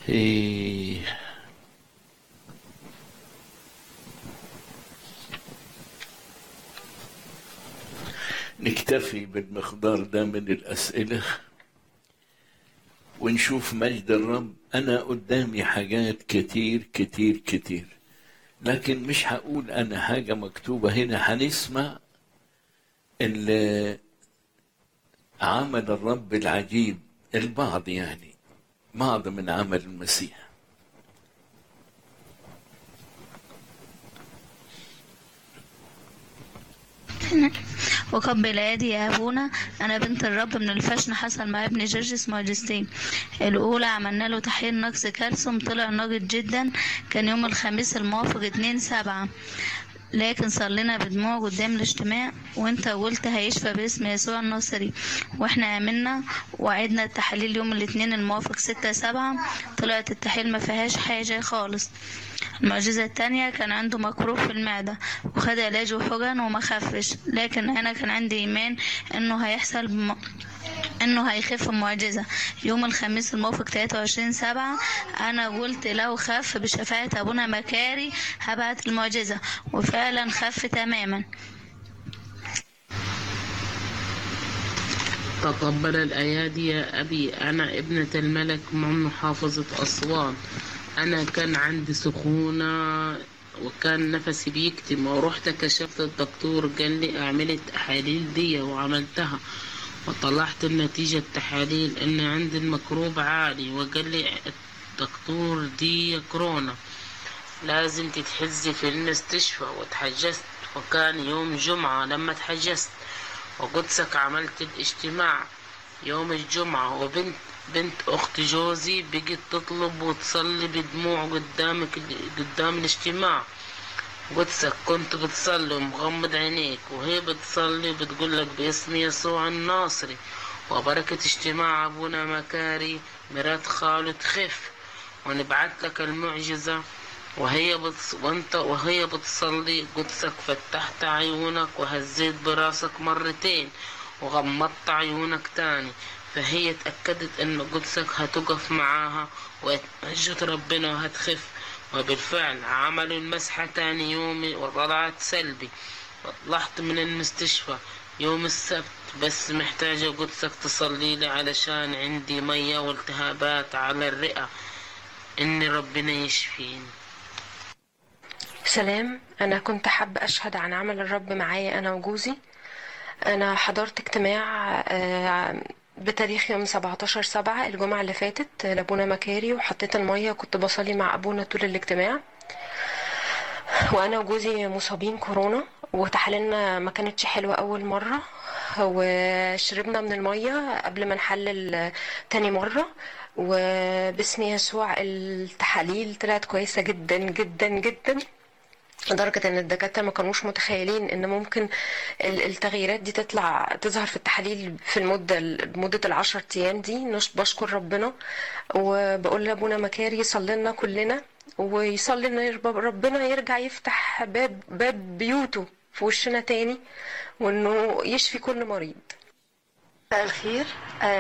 إيه نكتفي بالمقدار ده من الأسئلة ونشوف مجد الرب أنا قدامي حاجات كتير كتير كتير لكن مش هقول أنا حاجة مكتوبة هنا هنسمع اللي عمل الرب العجيب البعض يعني بعض من عمل المسيح وقبل يدي يا أبونا أنا بنت الرب من الفشن حصل مع ابن جرجس معجزتين الأولى عملنا له تحليل نقص كالسيوم طلع ناقص جدا كان يوم الخميس الموافق اتنين سبعة لكن صلينا بدموع قدام الاجتماع وانت قلت هيشفى باسم يسوع الناصري واحنا امنا وعدنا التحاليل يوم الاثنين الموافق ستة سبعة طلعت التحاليل ما فيهاش حاجة خالص المعجزة التانية كان عنده مكروه في المعدة وخد علاج وحقن وما خفش لكن أنا كان عندي إيمان إنه هيحصل بم... انه هيخف معجزة يوم الخميس الموافق 23 سبعة انا قلت لو خف بشفاعة ابونا مكاري هبعت المعجزة وفعلا خف تماما تقبل الأيادي يا أبي أنا ابنة الملك من محافظة أسوان أنا كان عندي سخونة وكان نفسي بيكتم ورحت كشفت الدكتور قال لي اعملي التحاليل دي وعملتها وطلعت النتيجة التحاليل ان عندي الميكروب عالي وقال لي الدكتور دي كورونا لازم تتحجزي في المستشفى وتحجزت وكان يوم جمعة لما تحجزت وقدسك عملت الاجتماع يوم الجمعة وبنت بنت أخت جوزي بقت تطلب وتصلي بدموع قدامك قدام الاجتماع قدسك كنت بتصلي ومغمض عينيك وهي بتصلي وبتقول لك باسم يسوع الناصري وبركة اجتماع أبونا مكاري مرات خاله تخف ونبعت لك المعجزة وهي بتص... وانت وهي بتصلي قدسك فتحت عيونك وهزيت براسك مرتين وغمضت عيونك تاني فهي اتأكدت ان قدسك هتقف معاها وتمجد ربنا وهتخف وبالفعل عملوا المسحة تاني يوم وطلعت سلبي طلعت من المستشفى يوم السبت بس محتاجة قدسك تصلي لي علشان عندي مية والتهابات على الرئة إن ربنا يشفيني سلام أنا كنت حابة أشهد عن عمل الرب معايا أنا وجوزي أنا حضرت اجتماع آه، بتاريخ يوم 17 سبعة الجمعة اللي فاتت لأبونا مكاري وحطيت المية وكنت بصلي مع أبونا طول الاجتماع وأنا وجوزي مصابين كورونا وتحاليلنا ما كانتش حلوة أول مرة وشربنا من المية قبل ما نحلل تاني مرة وباسم يسوع التحاليل طلعت كويسة جدا جدا جدا لدرجة ان الدكاترة ما كانوش متخيلين ان ممكن ال- التغييرات دي تطلع تظهر في التحاليل في المدة مدة العشر ايام دي نش- بشكر ربنا وبقول لابونا مكاري يصلي لنا كلنا ويصلي ان يرب- ربنا يرجع يفتح باب باب بيوته في وشنا تاني وانه يشفي كل مريض مساء الخير